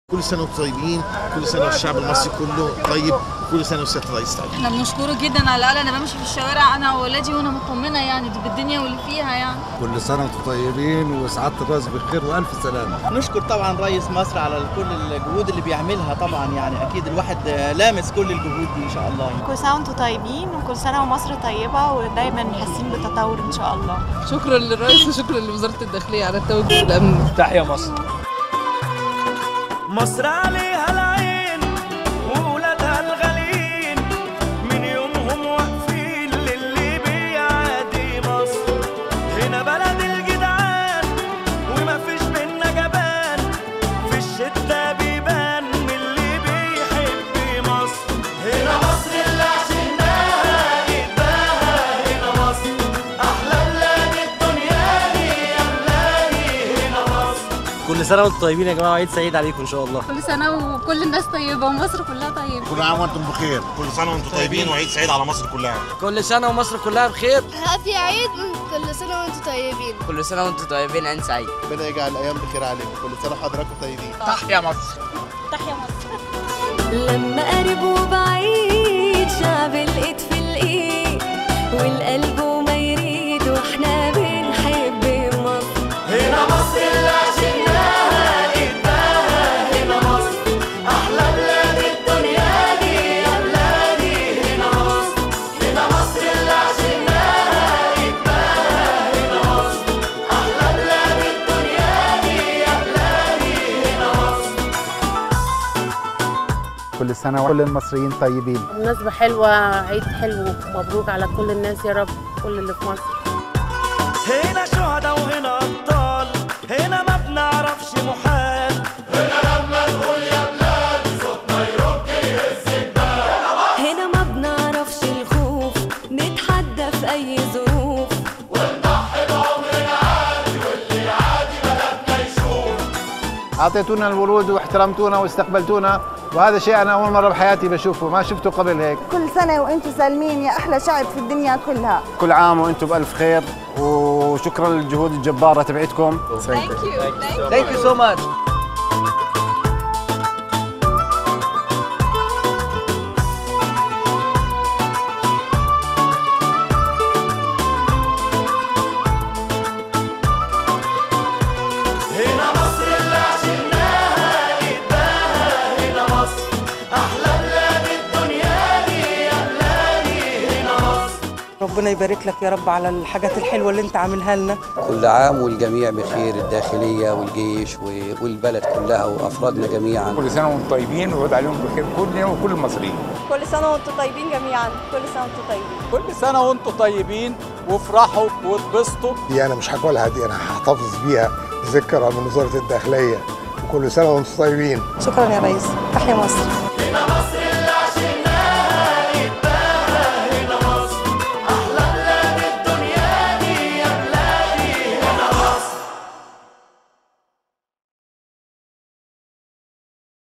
كل سنه وانتم طيبين كل سنه والشعب المصري كله طيب كل سنه والسياده الرئيس طيب احنا بنشكره جدا على الاقل انا بمشي في الشوارع انا واولادي وانا مطمنه يعني دي بالدنيا واللي فيها يعني كل سنه وانتم طيبين وسعاده الراس بخير والف سلامه نشكر طبعا رئيس مصر على كل الجهود اللي بيعملها طبعا يعني اكيد الواحد لامس كل الجهود دي ان شاء الله يعني. كل سنه وانتم طيبين وكل سنه ومصر طيبه ودايما حاسين بالتطور ان شاء الله شكرا للرئيس وشكرا لوزاره الداخليه على التوجه والامن تحيا مصر مصر عليها العين وولادها الغاليين من يومهم واقفين للي بيعادي مصر هنا بلد الجدعان ومفيش بينا جبان في الشدة بيبان من اللي بيحب مصر هنا مصر اللي عشناها قدها هنا مصر أحلى بلاد الدنيا دي يا بلادي هنا مصر كل سنه وانتم طيبين يا جماعه وعيد سعيد عليكم ان شاء الله كل سنه وكل الناس طيبه ومصر كلها طيبه كل عام وانتم بخير كل سنه وانتم طيبين وعيد سعيد على مصر كلها كل سنه ومصر كلها بخير هابي عيد كل سنة وانتم طيبين كل سنة وانتم طيبين عين سعيد ربنا يجعل الايام بخير عليكم كل سنه وحضراتكم طيبين تحيا مصر تحيا مصر لما قرب وبعيد شعب الايد في الايد والقلب وما يريد واحنا بنحب مصر هنا مصر اللي عشناها قدها هنا مصر أحلى بلاد الدنيا دي يا بلادي هنا مصر هنا مصر اللي عشناها قدها هنا مصر أحلى بلاد الدنيا دي يا بلادي هنا مصر كل سنه وكل المصريين طيبين مناسبه حلوه عيد حلو مبروك على كل الناس يا رب كل اللي في مصر هنا شهداء وهنا أبطال هنا ما بنعرفش محال هنا لما نقول يا بلاد صوتنا يرد يهز الجبال هنا ما بنعرفش الخوف نتحدى في اي ظروف ونضحي بعمرنا عادي واللي عادي بلدنا يشوف اعطيتونا الورود واحترمتونا واستقبلتونا وهذا شيء انا اول مره بحياتي بشوفه ما شفته قبل هيك كل سنة وانتم سالمين يا أحلى شعب في الدنيا كلها كل عام وانتم بالف خير وشكرا للجهود الجباره تبعتكم ثانك يو ثانك يو سو ماتش هنا مصر اللي عشناها قدها هنا مصر أحلى بلاد الدنيا دي يا بلادي هنا مصر ربنا يبارك لك يا رب على الحاجات الحلوة اللي انت عاملها لنا كل عام والجميع بخير الداخلية والجيش والبلد كلها وأفرادنا جميعا كل سنه وانتم طيبين ويعود عليهم بخير كلنا وكل المصريين كل سنه وانتم طيبين جميعا كل سنه وانتم طيبين كل سنه وانتم طيبين وافرحوا واتبسطوا دي انا مش هاكلها دي انا هحتفظ بيها ذكرى من وزاره الداخليه وكل سنه وانتم طيبين شكرا يا ريس تحيا مصر